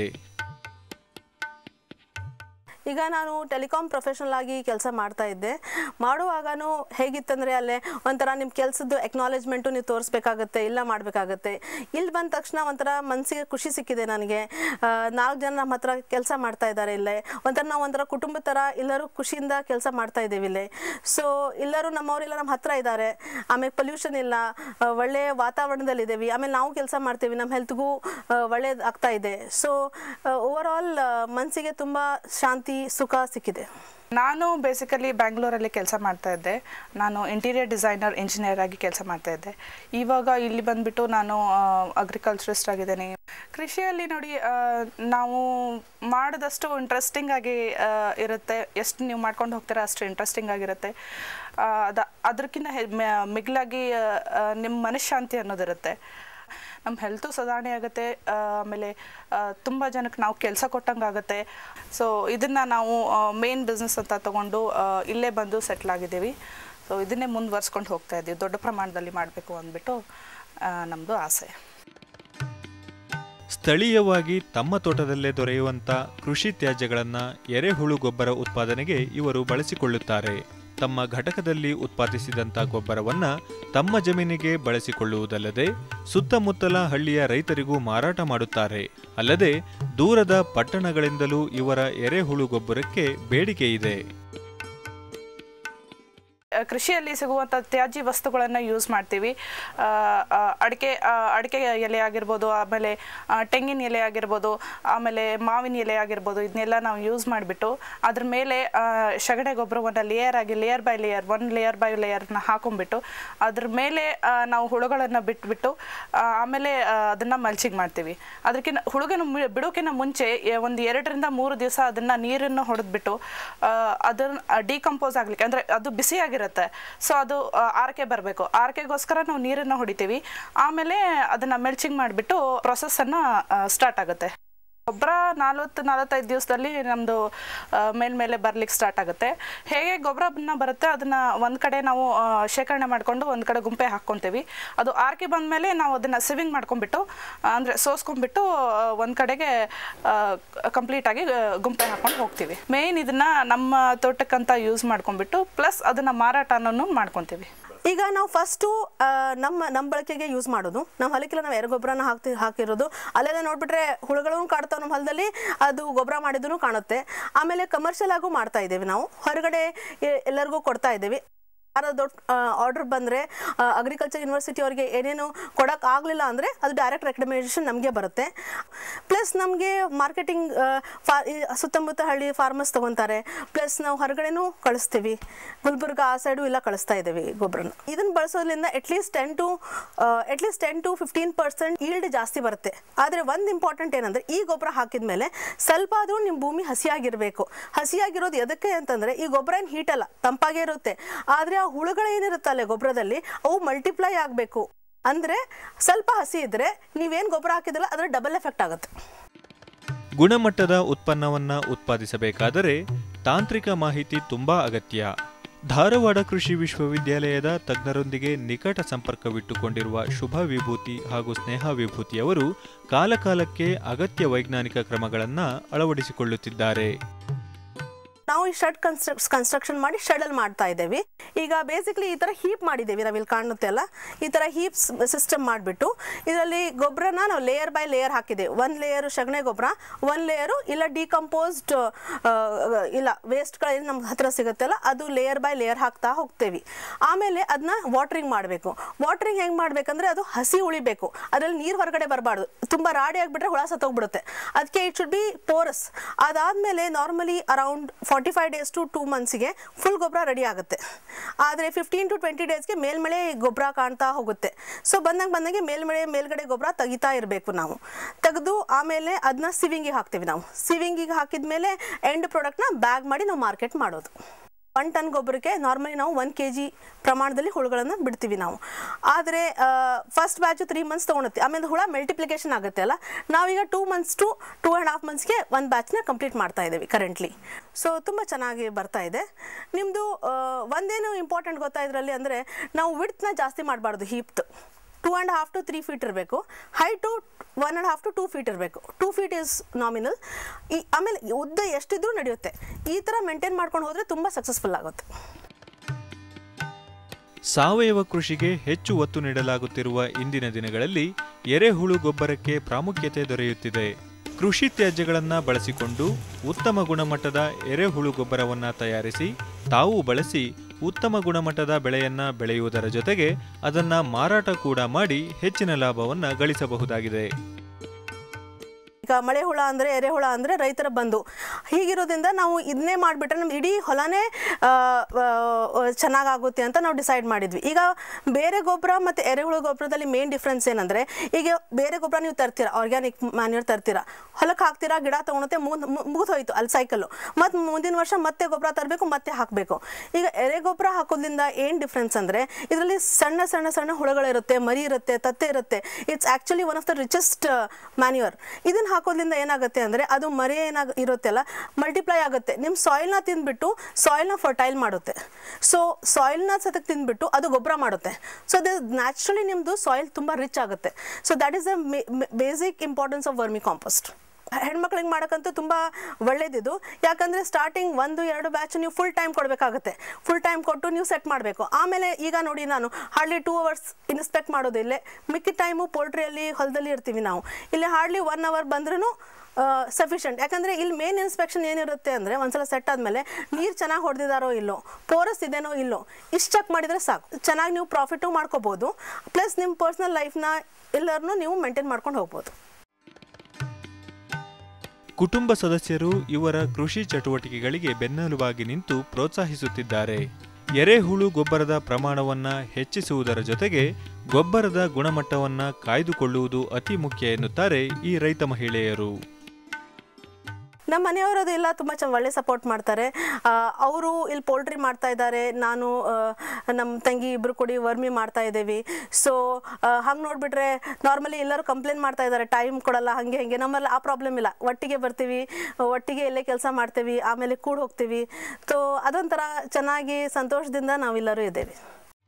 ಈಗ ನಾನು ಟೆಲಿಕಾಂ ಪ್ರೊಫೆಷನಲ್ ಆಗಿ ಕೆಲಸ ಮಾಡ್ತಾ ಇದ್ದೆ ಮಾಡುವಾಗನೂ ಹೇಗಿತ್ತಂದರೆ ಅಲ್ಲೇ ಒಂಥರ ನಿಮ್ಮ ಕೆಲಸದ್ದು ಎಕ್ನಾಲೇಜ್ಮೆಂಟು ನೀವು ತೋರಿಸ್ಬೇಕಾಗತ್ತೆ ಇಲ್ಲ ಮಾಡಬೇಕಾಗತ್ತೆ ಇಲ್ಲಿ ಬಂದ ತಕ್ಷಣ ಒಂಥರ ಮನಸ್ಸಿಗೆ ಖುಷಿ ಸಿಕ್ಕಿದೆ ನನಗೆ ನಾಲ್ಕು ಜನ ನಮ್ಮ ಹತ್ರ ಕೆಲಸ ಮಾಡ್ತಾ ಇದ್ದಾರೆ ಇಲ್ಲೇ ಒಂಥರ ನಾವು ಒಂಥರ ಕುಟುಂಬದ ಥರ ಎಲ್ಲರೂ ಖುಷಿಯಿಂದ ಕೆಲಸ ಮಾಡ್ತಾ ಇದ್ದೀವಿ ಇಲ್ಲೇ ಸೊ ಎಲ್ಲರೂ ನಮ್ಮವರೆಲ್ಲ ನಮ್ಮ ಹತ್ರ ಇದ್ದಾರೆ ಆಮೇಲೆ ಪೊಲ್ಯೂಷನ್ ಇಲ್ಲ ಆ, ಒಳ್ಳೆ ವಾತಾವರಣದಲ್ಲಿದ್ದೀವಿ ಆಮೇಲೆ ನಾವು ಕೆಲಸ ಮಾಡ್ತೀವಿ ನಮ್ಮ ಹೆಲ್ತ್ಗೂ ಒಳ್ಳೇದು ಆಗ್ತಾ ಇದೆ ಸೊ ಓವರ್ ಆಲ್ ಮನಸ್ಸಿಗೆ ತುಂಬ ಶಾಂತಿ ಸುಖ ಸಿಕ್ಕಿದೆ ನಾನು ಬೇಸಿಕಲಿ ಬ್ಯಾಂಗ್ಳೂರಲ್ಲಿ ಕೆಲಸ ಮಾಡ್ತಾ ಇದ್ದೆ ನಾನು ಇಂಟೀರಿಯರ್ ಡಿಸೈನರ್ ಇಂಜಿನಿಯರ್ ಆಗಿ ಕೆಲಸ ಮಾಡ್ತಾ ಇದ್ದೆ ಇವಾಗ ಇಲ್ಲಿ ಬಂದ್ಬಿಟ್ಟು ನಾನು ಅಗ್ರಿಕಲ್ಚರಿಸ್ಟ್ ಆಗಿದ್ದೇನೆ ಕೃಷಿಯಲ್ಲಿ ನೋಡಿ ಆ, ನಾವು ಮಾಡಿದಷ್ಟು ಇಂಟ್ರೆಸ್ಟಿಂಗ್ ಆಗಿ ಆ, ಇರುತ್ತೆ ಎಷ್ಟು ನೀವು ಮಾಡ್ಕೊಂಡು ಹೋಗ್ತೀರಾ ಅಷ್ಟು ಇಂಟ್ರೆಸ್ಟಿಂಗ್ ಆಗಿರುತ್ತೆ ಆ, ಅದ ಅದಕ್ಕಿಂತ ಹೆ- ಮ- ಮಿಗಿಲಾಗಿ ನಿಮ್ಮ ಮನಃಶಾಂತಿ ಅನ್ನೋದಿರುತ್ತೆ ನಮ್ಮ ಹೆಲ್ತು ಸುಧಾರಣೆ ಆಗುತ್ತೆ ಆ, ಆಮೇಲೆ ತುಂಬ ಜನಕ್ಕೆ ನಾವು ಕೆಲಸ ಕೊಟ್ಟಂಗೆ ಆಗುತ್ತೆ ಸೊ ಇದನ್ನು ನಾವು ಮೇನ್ ಬಿಸ್ನೆಸ್ ಅಂತ ತಗೊಂಡು ಆ, ಇಲ್ಲೇ ಬಂದು ಸೆಟ್ಲ್ ಆಗಿದ್ದೀವಿ ಸೊ ಇದನ್ನೇ ಮುಂದುವರ್ಸ್ಕೊಂಡು ಹೋಗ್ತಾ ಇದ್ದೀವಿ ದೊಡ್ಡ ಪ್ರಮಾಣದಲ್ಲಿ ಮಾಡಬೇಕು ಅಂದ್ಬಿಟ್ಟು ನಮ್ಮದು ಆಸೆ ಸ್ಥಳೀಯವಾಗಿ ತಮ್ಮ ತೋಟದಲ್ಲೇ ದೊರೆಯುವಂತ ಕೃಷಿ ತ್ಯಾಜ್ಯಗಳನ್ನ ಎರೆಹುಳು ಗೊಬ್ಬರ ಉತ್ಪಾದನೆಗೆ ಇವರು ಬಳಸಿಕೊಳ್ಳುತ್ತಾರೆ ತಮ್ಮ ಘಟಕದಲ್ಲಿ ಉತ್ಪಾದಿಸಿದಂತ ಗೊಬ್ಬರವನ್ನ ತಮ್ಮ ಜಮೀನಿಗೆ ಬಳಸಿಕೊಳ್ಳುವುದಲ್ಲದೆ ಸುತ್ತಮುತ್ತಲ ಹಳ್ಳಿಯ ರೈತರಿಗೂ ಮಾರಾಟ ಮಾಡುತ್ತಾರೆ ಅಲ್ಲದೆ ದೂರದ ಪಟ್ಟಣಗಳಿಂದಲೂ ಇವರ ಎರೆಹುಳು ಗೊಬ್ಬರಕ್ಕೆ ಬೇಡಿಕೆ ಇದೆ ಆ, ಕೃಷಿಯಲ್ಲಿ ಸಿಗುವಂಥ ತ್ಯಾಜ್ಯ ವಸ್ತುಗಳನ್ನು ಯೂಸ್ ಮಾಡ್ತೀವಿ ಆ, ಆ, ಅಡಿಕೆ ಆ, ಅಡಿಕೆ ಎಲೆ ಆಗಿರ್ಬೋದು ಆಮೇಲೆ ಆ, ತೆಂಗಿನ ಎಲೆ ಆಗಿರ್ಬೋದು ಆಮೇಲೆ ಮಾವಿನ ಎಲೆ ಆಗಿರ್ಬೋದು ಇದನ್ನೆಲ್ಲ ನಾವು ಯೂಸ್ ಮಾಡಿಬಿಟ್ಟು ಅದ್ರ ಮೇಲೆ ಆ, ಸಗಣಿ ಗೊಬ್ಬರವನ್ನು ಲೇಯರ್ ಆಗಿ layer by layer one layer by ಲೇಯರ್ನ ಹಾಕೊಂಡ್ಬಿಟ್ಟು ಅದ್ರ ಮೇಲೆ ಆ, ನಾವು ಹುಳುಗಳನ್ನು ಬಿಟ್ಬಿಟ್ಟು ಆ, ಆಮೇಲೆ ಅದನ್ನು ಮಲ್ಚಿಂಗ್ ಮಾಡ್ತೀವಿ ಅದಕ್ಕಿಂತ ಹುಳುಗನ ಬಿಡೋಕ್ಕಿಂತ ಮುಂಚೆ ಎ- ಒಂದು ಎರಡರಿಂದ ಮೂರು ದಿವಸ ಅದನ್ನು ನೀರನ್ನು ಹೊಡೆದ್ಬಿಟ್ಟು ಅದನ್ನ ಡಿಕಂಪೋಸ್ ಆಗ್ಲಿಕ್ಕೆ ಅಂದರೆ ಅದು ಬಿಸಿಯಾಗಿರುತ್ತೆ ಸೊ ಅದು ಆ, ಆರಕೆ ಬರಬೇಕು ಆರಕೆಗೋಸ್ಕರ ನಾವು ನೀರನ್ನು ಹೊಡಿತೀವಿ ಆಮೇಲೆ ಅದನ್ನು ಮೆಲ್ಚಿಂಗ್ ಮಾಡಿಬಿಟ್ಟು ಪ್ರೊಸೆಸ್ಸನ್ನು ಸ್ಟಾರ್ಟ್ ಆಗುತ್ತೆ ಗೊಬ್ಬರ ನಲ್ವತ್ತು ನಲವತ್ತೈದು ದಿವಸದಲ್ಲಿ ನಮ್ಮದು ಮೇಲ್ಮೇಲೆ ಬರ್ಲಿಕ್ಕೆ ಸ್ಟಾರ್ಟ್ ಆಗುತ್ತೆ ಹೇಗೆ ಗೊಬ್ಬರನ ಬರುತ್ತೆ ಅದನ್ನು ಒಂದು ಕಡೆ ನಾವು ಆ, ಶೇಖರಣೆ ಮಾಡಿಕೊಂಡು ಒಂದು ಕಡೆ ಗುಂಪೆ ಹಾಕ್ಕೊತೀವಿ ಅದು ಆರ್ಕೆ ಬಂದಮೇಲೆ ನಾವು ಅದನ್ನು ಸಿವಿಂಗ್ ಮಾಡ್ಕೊಂಡ್ಬಿಟ್ಟು ಅಂದರೆ ಸೋಸ್ಕೊಂಡ್ಬಿಟ್ಟು ಒಂದು ಕಡೆಗೆ ಕಂಪ್ಲೀಟಾಗಿ ಗುಂಪೆ ಹಾಕೊಂಡು ಹೋಗ್ತೀವಿ ಮೇಯ್ನ್ ಇದನ್ನು ನಮ್ಮ ತೋಟಕ್ಕಂತ ಯೂಸ್ ಮಾಡ್ಕೊಂಡ್ಬಿಟ್ಟು ಪ್ಲಸ್ ಅದನ್ನು ಮಾರಾಟನೂ ಮಾಡ್ಕೊತೀವಿ ಈಗ ನಾವು ಫಸ್ಟು ನಮ್ಮ ನಮ್ಮ ಬಳಕೆಗೆ ಯೂಸ್ ಮಾಡೋದು ನಮ್ಮ ಹೊಲಕ್ಕೆಲ್ಲ ನಾವು ಎರೆಗೊಬ್ಬರನ ಹಾಕ್ತಿ ಹಾಕಿರೋದು ಅಲ್ಲೆಲ್ಲ ನೋಡ್ಬಿಟ್ರೆ ಹುಳುಗಳು ಕಾಡ್ತಾವೆ ನಮ್ಮ ಹೊಲದಲ್ಲಿ ಅದು ಗೊಬ್ಬರ ಮಾಡಿದ್ರು ಕಾಣುತ್ತೆ ಆಮೇಲೆ ಕಮರ್ಷಿಯಲ್ ಆಗು ಮಾಡ್ತಾ ಇದ್ದೀವಿ ನಾವು ಹೊರಗಡೆ ಎ- ಎಲ್ಲರಿಗೂ ಕೊಡ್ತಾ ಇದ್ದೀವಿ ಯಾರೋ ದೊಡ್ಡ ಆರ್ಡರ್ ಬಂದರೆ ಅಗ್ರಿಕಲ್ಚರ್ ಯೂನಿವರ್ಸಿಟಿ ಅವರಿಗೆ ಏನೇನು ಕೊಡೋಕೆ ಆಗಲಿಲ್ಲ ಅಂದರೆ ಅದು ಡೈರೆಕ್ಟ್ ರೆಕಮೆಂಡೇಷನ್ ನಮಗೆ ಬರುತ್ತೆ ಪ್ಲಸ್ ನಮಗೆ ಮಾರ್ಕೆಟಿಂಗ್ ಫಾ ಈ ಸುತ್ತಮುತ್ತ ಹಳ್ಳಿ ಫಾರ್ಮರ್ಸ್ ತೊಗೊತಾರೆ ಪ್ಲಸ್ ನಾವು ಹೊರಗಡೆನೂ ಕಳಿಸ್ತೀವಿ ಗುಲ್ಬರ್ಗ ಆ ಸೈಡು ಎಲ್ಲ ಕಳಿಸ್ತಾ ಇದ್ದೀವಿ ಗೊಬ್ಬರನ ಇದನ್ನು ಬಳಸೋದ್ರಿಂದ at least ten to at least ten to fifteen percent yield ಜಾಸ್ತಿ ಬರುತ್ತೆ ಆದರೆ ಒಂದು ಇಂಪಾರ್ಟೆಂಟ್ ಏನಂದರೆ ಈ ಗೊಬ್ಬರ ಹಾಕಿದ ಮೇಲೆ ಸ್ವಲ್ಪ ಆದರೂ ನಿಮ್ಮ ಭೂಮಿ ಹಸಿಯಾಗಿರಬೇಕು ಹಸಿಯಾಗಿರೋದು ಎದಕ್ಕೆ ಅಂತಂದರೆ ಈ ಗೊಬ್ಬರ ಏನು ಹೀಟಲ್ಲ ತಂಪಾಗೇ ಇರುತ್ತೆ ಆದರೆ ಆ ಹುಳುಗಳು ಏನಿರುತ್ತಲ್ಲ ಗೊಬ್ಬರದಲ್ಲಿ ಅವು ಮಲ್ಟಿಪ್ಲೈ ಆಗಬೇಕು ಅಂದರೆ ಸ್ವಲ್ಪ ಹಸಿ ಇದ್ದರೆ ನೀವೇನು ಗೊಬ್ಬರ ಹಾಕಿದ್ರಲ್ಲ ಅದರ ಡಬಲ್ ಎಫೆಕ್ಟ್ ಆಗುತ್ತೆ ಗುಣಮಟ್ಟದ ಉತ್ಪನ್ನವನ್ನ ಉತ್ಪಾದಿಸಬೇಕಾದರೆ ತಾಂತ್ರಿಕ ಮಾಹಿತಿ ತುಂಬಾ ಅಗತ್ಯ ಧಾರವಾಡ ಕೃಷಿ ವಿಶ್ವವಿದ್ಯಾಲಯದ ತಜ್ಞರೊಂದಿಗೆ ನಿಕಟ ಸಂಪರ್ಕವಿಟ್ಟುಕೊಂಡಿರುವ ಶುಭ ವಿಭೂತಿ ಹಾಗೂ ಸ್ನೇಹ ವಿಭೂತಿಯವರು ಕಾಲಕಾಲಕ್ಕೆ ಅಗತ್ಯ ವೈಜ್ಞಾನಿಕ ಕ್ರಮಗಳನ್ನ ಅಳವಡಿಸಿಕೊಳ್ಳುತ್ತಿದ್ದಾರೆ ನಾವು ಈ ಶೆಡ್ ಕನ್ಸ್ಟ್ರಕ್ ಕನ್ಸ್ಟ್ರಕ್ಷನ್ ಮಾಡಿ ಶೆಡಲ್ಲಿ ಮಾಡ್ತಾ ಇದ್ದೇವೆ ಈಗ ಬೇಸಿಕ್ಲಿ ಈ ಥರ ಹೀಪ್ ಮಾಡಿದ್ದೇವೆ ನಾವು ಇಲ್ಲಿ ಕಾಣುತ್ತೆ ಅಲ್ಲ ಈ ಥರ ಹೀಪ್ ಸಿಸ್ಟಮ್ ಮಾಡಿಬಿಟ್ಟು ಇದರಲ್ಲಿ ಗೊಬ್ಬರನ ನಾವು ಲೇಯರ್ ಬೈ ಲೇಯರ್ ಹಾಕಿದ್ದೇವೆ ಒಂದು ಲೇಯರು ಸಗಣಿ ಗೊಬ್ಬರ ಒಂದು ಲೇಯರು ಇಲ್ಲ ಡಿಕಂಪೋಸ್ಡ್ ಇಲ್ಲ ವೇಸ್ಟ್ಗಳು ನಮ್ಮ ಹತ್ರ ಸಿಗುತ್ತಲ್ಲ ಅದು ಲೇಯರ್ ಬೈ ಲೇಯರ್ ಹಾಕ್ತಾ ಹೋಗ್ತೇವೆ ಆಮೇಲೆ ಅದನ್ನ ವಾಟ್ರಿಂಗ್ ಮಾಡಬೇಕು ವಾಟ್ರಿಂಗ್ ಹೆಂಗೆ ಮಾಡಬೇಕಂದ್ರೆ ಅದು ಹಸಿ ಉಳಿಬೇಕು ಅದರಲ್ಲಿ ನೀರು ಹೊರಗಡೆ ಬರಬಾರ್ದು ತುಂಬ ರಾಡಿ ಆಗಿಬಿಟ್ರೆ ಹುಳ ಸತ್ತೋಗ್ಬಿಡುತ್ತೆ ಅದಕ್ಕೆ ಇಟ್ ಶುಡ್ ಬಿ ಪೋರಸ್ ಅದಾದಮೇಲೆ normally around forty five days to two ಮಂತ್ಸಿಗೆ ಫುಲ್ ಗೊಬ್ಬರ ರೆಡಿ ಆಗುತ್ತೆ ಆದರೆ ಫಿಫ್ಟೀನ್ ಟು ಟ್ವೆಂಟಿ ಡೇಸ್ಗೆ ಮೇಲ್ಮಳೆ ಗೊಬ್ಬರ ಕಾಣ್ತಾ ಹೋಗುತ್ತೆ ಸೊ ಬಂದಂಗೆ ಬಂದಂಗೆ ಮೇಲ್ಮಳೆ ಮೇಲ್ಗಡೆ ಗೊಬ್ಬರ ತೆಗಿತಾ ಇರಬೇಕು ನಾವು ತೆಗೆದು ಆಮೇಲೆ ಅದನ್ನ ಸಿವಿಂಗಿಗೆ ಹಾಕ್ತೀವಿ ನಾವು ಸಿವಿಂಗಿಗೆ ಹಾಕಿದ ಮೇಲೆ ಎಂಡ್ ಪ್ರಾಡಕ್ಟ್ನ ಬ್ಯಾಗ್ ಮಾಡಿ ನಾವು ಮಾರ್ಕೆಟ್ ಮಾಡೋದು ಒನ್ ಟನ್ ಗೊಬ್ಬರಕ್ಕೆ ನಾರ್ಮಲಿ ನಾವು ಒನ್ ಕೆ ಜಿ ಪ್ರಮಾಣದಲ್ಲಿ ಹುಳುಗಳನ್ನು ಬಿಡ್ತೀವಿ ನಾವು ಆದರೆ ಫಸ್ಟ್ ಬ್ಯಾಚು ತ್ರೀ ಮಂತ್ಸ್ ತೊಗೊಳುತ್ತೆ ಆಮೇಲೆ ಹುಳ ಮಲ್ಟಿಪ್ಲಿಕೇಶನ್ ಆಗುತ್ತೆ ಅಲ್ಲ ನಾವೀಗ two months to two and half ಮಂತ್ಸ್ಗೆ ಒಂದು ಬ್ಯಾಚ್ನ ಕಂಪ್ಲೀಟ್ ಮಾಡ್ತಾ ಇದ್ದೀವಿ ಕರೆಂಟ್ಲಿ ಸೊ ತುಂಬ ಚೆನ್ನಾಗಿ ಬರ್ತಾ ಇದೆ ನಿಮ್ಮದು ಒಂದೇನು ಇಂಪಾರ್ಟೆಂಟ್ ಗೊತ್ತಾ ಇದರಲ್ಲಿ ಅಂದರೆ ನಾವು ವಿಡ್ತ್ನ ಜಾಸ್ತಿ ಮಾಡಬಾರ್ದು ಹೀಪ್ತು two and half to three feet ಇರಬೇಕು height one and half to two feet ಇರಬೇಕು ಟೂ ಫೀಟ್ ಇಸ್ ನಾಮಿನಲ್ ಈ ಆಮೇಲೆ ಉದ್ದ ಎಷ್ಟಿದ್ರೂ ನಡೆಯುತ್ತೆ ಈ ಥರ ಮೇಂಟೈನ್ ಮಾಡ್ಕೊಂಡು ಹೋದರೆ ತುಂಬ ಸಕ್ಸಸ್ಫುಲ್ ಆಗುತ್ತೆ ಸಾವಯವ ಕೃಷಿಗೆ ಹೆಚ್ಚು ಒತ್ತು ನೀಡಲಾಗುತ್ತಿರುವ ಇಂದಿನ ದಿನಗಳಲ್ಲಿ ಎರೆಹುಳು ಗೊಬ್ಬರಕ್ಕೆ ಪ್ರಾಮುಖ್ಯತೆ ದೊರೆಯುತ್ತಿದೆ ಕೃಷಿ ತ್ಯಾಜ್ಯಗಳನ್ನ ಬಳಸಿಕೊಂಡು ಉತ್ತಮ ಗುಣಮಟ್ಟದ ಎರೆಹುಳು ಗೊಬ್ಬರವನ್ನ ತಯಾರಿಸಿ ತಾವು ಬಳಸಿ ಉತ್ತಮ ಗುಣಮಟ್ಟದ ಬೆಳೆಯನ್ನ ಬೆಳೆಯುವುದರ ಜೊತೆಗೆ ಅದನ್ನ ಮಾರಾಟ ಕೂಡ ಮಾಡಿ ಹೆಚ್ಚಿನ ಲಾಭವನ್ನ ಗಳಿಸಬಹುದಾಗಿದೆ ಈಗ ಮಳೆ ಹುಳ ಅಂದರೆ ಎರೆಹುಳ ಅಂದರೆ ರೈತರ ಬಂಧು ಹೀಗಿರೋದ್ರಿಂದ ನಾವು ಇದನ್ನೇ ಮಾಡಿಬಿಟ್ರೆ ನಮ್ಮ ಇಡೀ ಹೊಲನೇ ಚೆನ್ನಾಗಾಗುತ್ತೆ ಅಂತ ನಾವು ಡಿಸೈಡ್ ಮಾಡಿದ್ವಿ ಈಗ ಬೇರೆ ಗೊಬ್ಬರ ಮತ್ತು ಎರೆಹುಳು ಗೊಬ್ಬರದಲ್ಲಿ ಮೇನ್ ಡಿಫ್ರೆನ್ಸ್ ಏನಂದರೆ ಈಗ ಬೇರೆ ಗೊಬ್ಬರ ನೀವು ತರ್ತೀರಾ ಆರ್ಗ್ಯಾನಿಕ್ ಮ್ಯಾನ್ಯೂರ್ ತರ್ತೀರಾ ಹೊಲಕ್ಕೆ ಹಾಕ್ತೀರಾ ಗಿಡ ತೊಗೊಳುತ್ತೆ ಮುಗಿದು ಹೋಯ್ತು ಅಲ್ಲಿ ಸೈಕಲ್ಲು ಮತ್ತು ಮುಂದಿನ ವರ್ಷ ಮತ್ತೆ ಗೊಬ್ಬರ ತರಬೇಕು ಮತ್ತೆ ಹಾಕಬೇಕು ಈಗ ಎರೆ ಗೊಬ್ಬರ ಹಾಕೋದ್ರಿಂದ ಏನು ಡಿಫ್ರೆನ್ಸ್ ಅಂದರೆ ಇದರಲ್ಲಿ ಸಣ್ಣ ಸಣ್ಣ ಸಣ್ಣ ಹುಳುಗಳಿರುತ್ತೆ ಮರಿ ಇರುತ್ತೆ ತತ್ತೆ ಇರುತ್ತೆ it's actually one of the richest manure ಇದನ್ನು ಹಾಕೋದ್ರಿಂದ ಏನಾಗುತ್ತೆ ಅಂದರೆ ಅದು ಮರಿ ಏನಾಗ ಇರುತ್ತಲ್ಲ ಮಲ್ಟಿಪ್ಲೈ ಆಗುತ್ತೆ ನಿಮ್ಮ ಸಾಯಿಲ್ನ ತಿಂದ್ಬಿಟ್ಟು ಸಾಯಿಲ್ನ ಫರ್ಟೈಲ್ ಮಾಡುತ್ತೆ ಸೊ ಸಾಯಿಲ್ನ ಸತಕ್ಕೆ ತಿಂದ್ಬಿಟ್ಟು ಅದು ಗೊಬ್ಬರ ಮಾಡುತ್ತೆ ಸೊ ದ ನ್ಯಾಚುರಲಿ ನಿಮ್ಮದು ಸಾಯಿಲ್ ತುಂಬ ರಿಚ್ ಆಗುತ್ತೆ so that is the basic importance of vermicompost ಹೆಣ್ಮಕ್ಳಿಗೆ ಮಾಡೋಕ್ಕಂತೂ ತುಂಬ ಒಳ್ಳೇದಿದು ಯಾಕಂದರೆ ಸ್ಟಾರ್ಟಿಂಗ್ ಒಂದು ಎರಡು ಬ್ಯಾಚ್ ನೀವು ಫುಲ್ ಟೈಮ್ ಕೊಡಬೇಕಾಗುತ್ತೆ ಫುಲ್ ಟೈಮ್ ಕೊಟ್ಟು ನೀವು ಸೆಟ್ ಮಾಡಬೇಕು ಆಮೇಲೆ ಈಗ ನೋಡಿ ನಾನು ಹಾರ್ಡ್ಲಿ ಟೂ ಅವರ್ಸ್ ಇನ್ಸ್ಪೆಕ್ಟ್ ಮಾಡೋದು ಇಲ್ಲೇ ಮಿಕ್ಕಿದ ಟೈಮು ಪೋಲ್ಟ್ರಿಯಲ್ಲಿ ಹೊಲದಲ್ಲಿ ಇರ್ತೀವಿ ನಾವು ಇಲ್ಲಿ ಹಾರ್ಡ್ಲಿ ಒನ್ ಅವರ್ ಬಂದ್ರೂ ಸಫಿಷಿಯಂಟ್ ಯಾಕಂದರೆ ಇಲ್ಲಿ ಮೇನ್ ಇನ್ಸ್ಪೆಕ್ಷನ್ ಏನಿರುತ್ತೆ ಅಂದರೆ ಒಂದ್ಸಲ ಸೆಟ್ ಆದಮೇಲೆ ನೀರು ಚೆನ್ನಾಗಿ ಹೊಡೆದಿದ್ದಾರೋ ಇಲ್ಲೋ ಪೋರಸ್ ಇದೆನೋ ಇಲ್ಲೋ ಇಷ್ಟು ಚೆಕ್ ಮಾಡಿದರೆ ಸಾಕು ಚೆನ್ನಾಗಿ ನೀವು ಪ್ರಾಫಿಟು ಮಾಡ್ಕೋಬೋದು ಪ್ಲಸ್ ನಿಮ್ಮ ಪರ್ಸ್ನಲ್ ಲೈಫ್ನ ಎಲ್ಲರನ್ನೂ ನೀವು ಮೇಂಟೈನ್ ಮಾಡ್ಕೊಂಡು ಹೋಗ್ಬೋದು ಕುಟುಂಬ ಸದಸ್ಯರು ಇವರ ಕೃಷಿ ಚಟುವಟಿಕೆಗಳಿಗೆ ಬೆನ್ನೆಲುಬಾಗಿ ನಿಂತು ಪ್ರೋತ್ಸಾಹಿಸುತ್ತಿದ್ದಾರೆ ಎರೆಹುಳು ಗೊಬ್ಬರದ ಪ್ರಮಾಣವನ್ನ ಹೆಚ್ಚಿಸುವುದರ ಜೊತೆಗೆ ಗೊಬ್ಬರದ ಗುಣಮಟ್ಟವನ್ನ ಕಾಯ್ದುಕೊಳ್ಳುವುದು ಅತಿ ಮುಖ್ಯ ಎನ್ನುತ್ತಾರೆ ಈ ರೈತ ಮಹಿಳೆಯರು ನಮ್ಮ ಮನೆಯವರು ಅದೆಲ್ಲ ತುಂಬ ಚ ಒಳ್ಳೆ ಸಪೋರ್ಟ್ ಮಾಡ್ತಾರೆ ಅವರು ಇಲ್ಲಿ ಪೋಲ್ಟ್ರಿ ಮಾಡ್ತಾ ಇದ್ದಾರೆ ನಾನು ನಮ್ಮ ತಂಗಿ ಇಬ್ಬರು ಕೂಡಿ ವರ್ಮಿ ಮಾಡ್ತಾ ಇದ್ದೀವಿ ಸೊ ಹಂಗೆ ನೋಡಿಬಿಟ್ರೆ ನಾರ್ಮಲಿ ಎಲ್ಲರೂ ಕಂಪ್ಲೇಂಟ್ ಮಾಡ್ತಾ ಇದ್ದಾರೆ ಟೈಮ್ ಕೊಡಲ್ಲ ಹಾಗೆ ಹಂಗೆ ನಮ್ಮಲ್ಲಿ ಆ ಪ್ರಾಬ್ಲಮ್ ಇಲ್ಲ ಒಟ್ಟಿಗೆ ಬರ್ತೀವಿ ಒಟ್ಟಿಗೆ ಎಲ್ಲೇ ಕೆಲಸ ಮಾಡ್ತೀವಿ ಆಮೇಲೆ ಕೂಡ ಹೋಗ್ತೀವಿ ಸೊ ಅದೊಂಥರ ಚೆನ್ನಾಗಿ ಸಂತೋಷದಿಂದ ನಾವೆಲ್ಲರೂ ಇದ್ದೇವೆ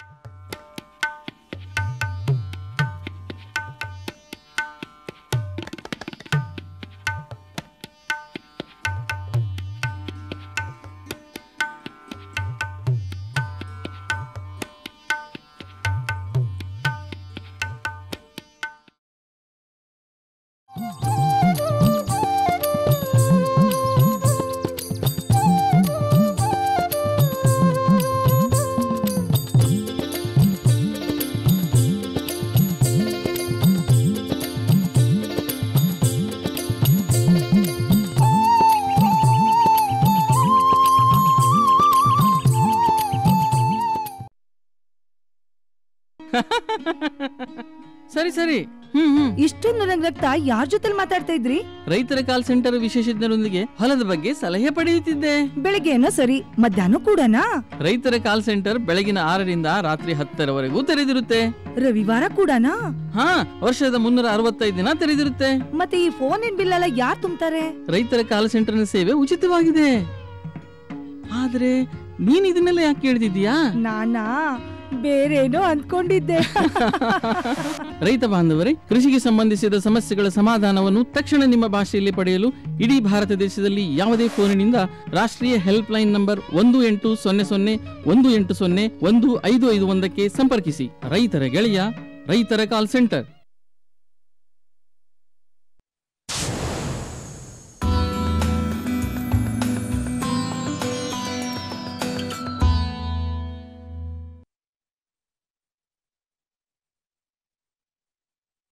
ಸರಿ ಸರಿ ಹ್ಮ್ ಹ್ಮ್ ಇಷ್ಟೊಂದು ನಗ್ನಗ್ತಾ ಯಾರ್ ಜೊತೆ ಮಾತಾಡ್ತಾ ಇದ್ರಿ ರೈತರ ಕಾಲ್ ಸೆಂಟರ್ ವಿಶೇಷಜ್ಞರೊಂದಿಗೆ ಹೊಲದ ಬಗ್ಗೆ ಸಲಹೆ ಪಡೆಯುತ್ತಿದ್ದೆ ಬೆಳಿಗ್ಗೆ ಏನೋ ಸರಿ ಮಧ್ಯಾಹ್ನ ಕೂಡನಾ ರೈತರ ಕಾಲ್ ಸೆಂಟರ್ ಬೆಳಗಿನ ಆರರಿಂದ ರಾತ್ರಿ ಹತ್ತರವರೆಗೂ ತೆರೆದಿರುತ್ತೆ ರವಿವಾರ ಕೂಡನಾ ಹಾ ವರ್ಷದ ಮುನ್ನೂರ ಅರವತ್ತೈದು ದಿನ ತೆರೆದಿರುತ್ತೆ ಮತ್ತೆ ಈ ಫೋನ್ ಬಿಲ್ ಎಲ್ಲ ಯಾರ್ ತುಂಬ್ತಾರೆ ರೈತರ ಕಾಲ್ ಸೆಂಟರ್ನ ಸೇವೆ ಉಚಿತವಾಗಿದೆ ಆದ್ರೆ ನೀನ್ ಇದನ್ನೆಲ್ಲ ಯಾಕೆ ಕೇಳ್ತಿದ್ಯಾ ನಾನಾ ಬೇರೇನೋ ಅಂದ್ಕೊಂಡಿದ್ದೆ ರೈತ ಬಾಂಧವರೇ ಕೃಷಿಗೆ ಸಂಬಂಧಿಸಿದ ಸಮಸ್ಯೆಗಳ ಸಮಾಧಾನವನ್ನು ತಕ್ಷಣ ನಿಮ್ಮ ಭಾಷೆಯಲ್ಲಿ ಪಡೆಯಲು ಇಡೀ ಭಾರತ ದೇಶದಲ್ಲಿ ಯಾವುದೇ ಫೋನಿನಿಂದ ರಾಷ್ಟ್ರೀಯ ಹೆಲ್ಪ್ ಲೈನ್ ನಂಬರ್ ಒಂದು ಎಂಟು ಸೊನ್ನೆ ಸೊನ್ನೆ ಒಂದು ಎಂಟು ಸೊನ್ನೆ ಒಂದು ಐದು ಐದು ಒಂದಕ್ಕೆ ಸಂಪರ್ಕಿಸಿ ರೈತರ ಗೆಳೆಯ ರೈತರ ಕಾಲ್ ಸೆಂಟರ್